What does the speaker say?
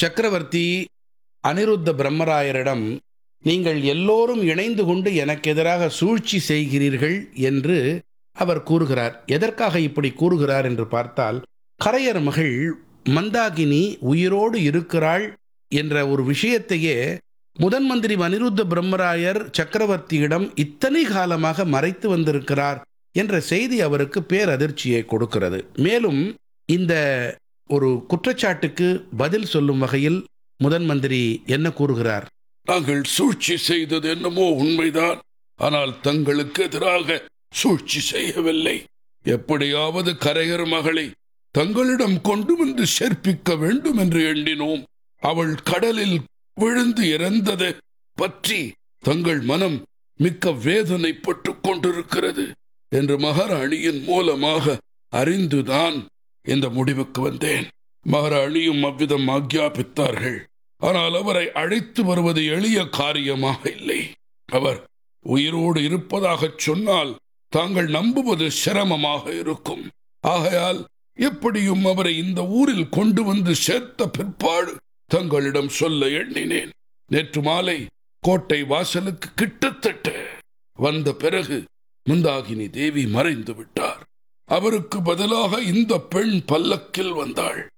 சக்கரவர்த்தி அனிருத்த பிரம்மராயரிடம் நீங்கள் எல்லோரும் இணைந்து கொண்டு எனக்கு எதிராக சூழ்ச்சி செய்கிறீர்கள் என்று அவர் கூறுகிறார் எதற்காக இப்படி கூறுகிறார் என்று பார்த்தால் கரையர் மகள் மந்தாகினி உயிரோடு இருக்கிறாள் என்ற ஒரு விஷயத்தையே முதன் மந்திரி அனிருத்த பிரம்மராயர் சக்கரவர்த்தியிடம் இத்தனை காலமாக மறைத்து வந்திருக்கிறார் என்ற செய்தி அவருக்கு பேரதிர்ச்சியை கொடுக்கிறது மேலும் இந்த ஒரு குற்றச்சாட்டுக்கு பதில் சொல்லும் வகையில் முதன் மந்திரி என்ன கூறுகிறார் தாங்கள் சூழ்ச்சி செய்தது என்னமோ உண்மைதான் ஆனால் தங்களுக்கு எதிராக சூழ்ச்சி செய்யவில்லை எப்படியாவது கரையர் மகளை தங்களிடம் கொண்டு வந்து சேர்ப்பிக்க வேண்டும் என்று எண்ணினோம் அவள் கடலில் விழுந்து இறந்தது பற்றி தங்கள் மனம் மிக்க வேதனைப்பட்டுக் கொண்டிருக்கிறது என்று மகாராணியின் மூலமாக அறிந்துதான் இந்த முடிவுக்கு வந்தேன் மகாராணியும் அவ்விதம் ஆக்ஞாபித்தார்கள் ஆனால் அவரை அழைத்து வருவது எளிய காரியமாக இல்லை அவர் உயிரோடு இருப்பதாகச் சொன்னால் தாங்கள் நம்புவது சிரமமாக இருக்கும் ஆகையால் எப்படியும் அவரை இந்த ஊரில் கொண்டு வந்து சேர்த்த பிற்பாடு தங்களிடம் சொல்ல எண்ணினேன் நேற்று மாலை கோட்டை வாசலுக்கு கிட்டத்தட்ட வந்த பிறகு முந்தாகினி தேவி மறைந்து விட்டார் அவருக்கு பதிலாக இந்த பெண் பல்லக்கில் வந்தாள்